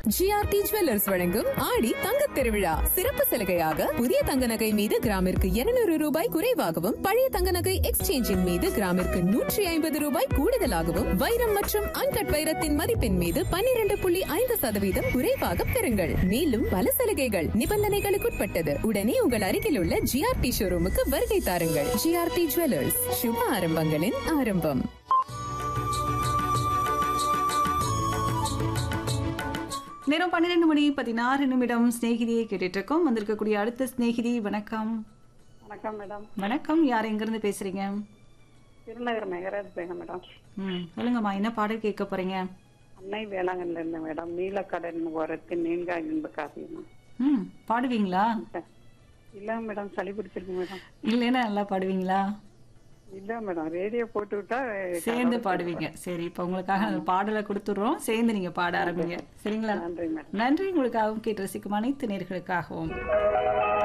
GRT jewellers வழங்கும் ஆடி தங்க திருவிழா சிறப்பு சலுகையாக புதிய தங்க நகை மீது கிராமிற்கு 200 ரூபாய் குறைவாகவும் பழைய தங்க நகை எக்ஸ்சேஞ்சின் மீது கிராமிற்கு நூற்றி ஐம்பது ரூபாய் கூடுதலாகவும் வைரம் மற்றும் அன்கட் வைரத்தின் மதிப்பின் மீது 12.5% புள்ளி ஐந்து சதவீதம் குறைவாக பெறுங்கள் மேலும் பல சலுகைகள் நிபந்தனைகளுக்குட்பட்டது உடனே உங்கள் அருகில் உள்ள ஜிஆர்டி ஷோரூமுக்கு வருகை தாருங்கள் ஜிஆர்டி ஜுவல்லர்ஸ் சுப ஆரம்பங்களின் ஆரம்பம் நேரம் பன்னிரெண்டு மணி பதினாறு நிமிடம் சிநேகிதியை கேட்டுட்டு இருக்கோம் வந்திருக்கக்கூடிய அடுத்த சிநேகிதி வணக்கம் வணக்கம் மேடம் வணக்கம் யார் எங்கிருந்து பேசுறீங்க திருநகர் மெகராஜ் பேகம் மேடம் ம் சொல்லுங்கம்மா என்ன பாடல் கேட்க போறீங்க அன்னை வேளாங்கண்ணில இருந்து மேடம் நீலக்கடன் ஓரத்தில் நீங்கா இன்ப காவியமா ம் பாடுவீங்களா இல்ல மேடம் சளி பிடிச்சிருக்கு மேடம் இல்லைன்னா நல்லா பாடுவீங்களா இல்ல மேடம் ரேடியோ போட்டு விட்டா சேர்ந்து பாடுவீங்க சரி இப்போ உங்களுக்காக அந்த பாடலை கொடுத்துட்றோம் சேர்ந்து நீங்க பாட ஆரம்பிங்க சரிங்களா நன்றி மேடம் நன்றி உங்களுக்காகவும் கேட்டு ரசிக்கும் அனைத்து நேர்களுக்காகவும்